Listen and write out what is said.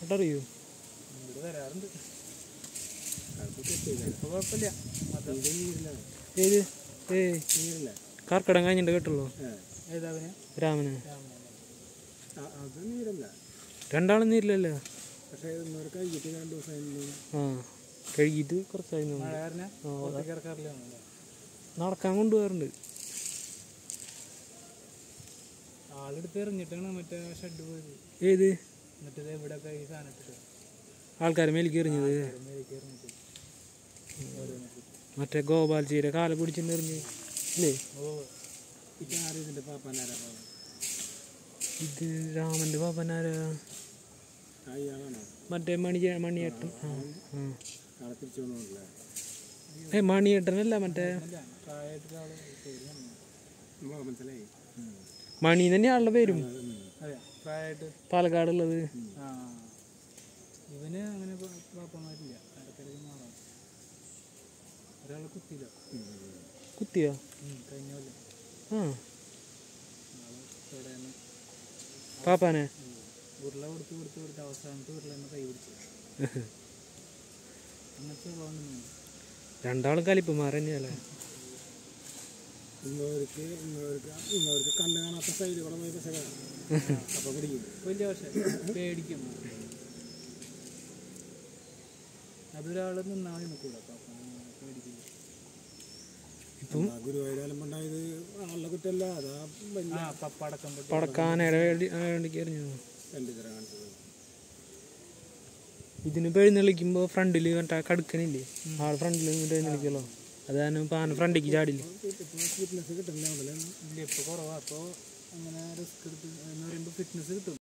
അതറിയോ ഇവിടെ വരാറുണ്ട് ഇപ്പൊ കുഴപ്പമില്ല ഏത് ഏയ് കർക്കിടം കഴിഞ്ഞിട്ട് കേട്ടുള്ളൂ ഏതാ അവന് രാമന് അത് നീരല്ല രണ്ടാളും നീരില്ലല്ലോ പക്ഷേ ഇന്നൊരു കഴിഞ്ഞിട്ട് രണ്ട് ദിവസം ആ കഴുകിയിട്ട് കുറച്ചായി തോന്നുന്നു. മഴ കാരണം പുറത്തേക്ക് ഇറക്കാറില്ല തോന്നുന്നു. നടക്കാൻ കൊണ്ടുപോകാറുണ്ട് ആളെടുത്ത് എറിഞ്ഞിട്ടാണ് മറ്റേ ഷെഡ് പോയത് ഏത് എന്നിട്ട് ഇത് ഇവിടെയൊക്കെ ഈ സാധനം ഇട്ടിട്ട് ആൾക്കാരെ മേലേക്ക് എറിഞ്ഞത് മേലേക്ക് എറിഞ്ഞിട്ട് ഓരോന്നിട്ട്. മറ്റേ ഗോപാൽ ചീര കാല പിടിച്ചിട്ട് എറിഞ്ഞ് ഇല്ലേ ഓ ഇപ്പം ആരും ഇതിൻ്റെ പാപ്പനാരാ ഇത് രാമന്റെ പാപ്പനാരാ ആ ഇയാളാണോ മറ്റേ മണി മണിയേട്ടൻ ആ ആ ആളെ തിരിച്ചു വന്നില്ല ഏ മണിയേട്ടനല്ല മറ്റേ അല്ല പ്രായമായിട്ടുള്ള ആള് പേര് പറഞ്ഞു. നമുക്ക് മനസ്സിലായി മണി തന്നെ ആളുടെ പേരും അതെ പ്രായമായിട്ട് പാലക്കാടുള്ളത് ആ ഇവന് അങ്ങനെ പ- പാപ്പന്മാരില്ല ഇടയ്ക്കിടയ്ക്ക് മാറാം ഒരാളെ കുത്തിയില്ല കുത്തിയോ ഉം, കഴിഞ്ഞ കൊല്ലം ആ ആള് ഇവിടെയാണ് പാപ്പാനെ ഉരുള കൊടുത്ത് കൊടുത്ത് കൊടുത്ത് അവസാനത്തെ ഉരുള കൈ പിടിച്ചു അങ്ങനത്തെ ഉള്ളതുകൊണ്ട് രണ്ടാളും കലിപ്പുമാർ തന്നെയല്ലേ ഇന്നവർക്ക് ഇന്നവർക്ക് ഇന്നവർക്ക് കണ്ണ് കാണാത്ത സൈഡിൽ കൂടെ പോയി പശ അപ്പോൾ പിടിക്കും വലിയ പക്ഷേ പേടിക്കും അതൊരാൾ നിന്നാൽ നിൽക്കൂല പേടിക്കില്ല ഇപ്പം ആ ഗുരുവായൂരാലും ഉണ്ടായത് ആളുടെ കുറ്റമല്ല അതാ വലിയ ആ പപ്പടക്കം പൊട്ടി പടക്കാനയുടെ വേണ്ടി വേണ്ടിക്ക് എറിഞ്ഞു രണ്ട് തരം കാണിച്ചത് ഇതിന് എഴുന്നള്ളിക്കുമ്പോൾ ഫ്രണ്ടിൽ മറ്റേ കടുക്കനില്ലേ ആൾ ഫ്രണ്ടിൽ നിന്നിട്ട് എഴുന്നള്ളിക്കല്ലോ അത് കാരണം ഇപ്പം ആന ഫ്രണ്ടിലേക്ക് ചാടില്ല ഇപ്പോൾ ഫിറ്റ്നസ് കിട്ടുന്നില്ല മുതലേ ഇല്ല ഇപ്പോൾ കുറവാണ് അപ്പോൾ അങ്ങനെ റിസ്ക് എടുത്ത് എന്ന് പറയുമ്പോൾ ഫിറ്റ്നസ് കിട്ടും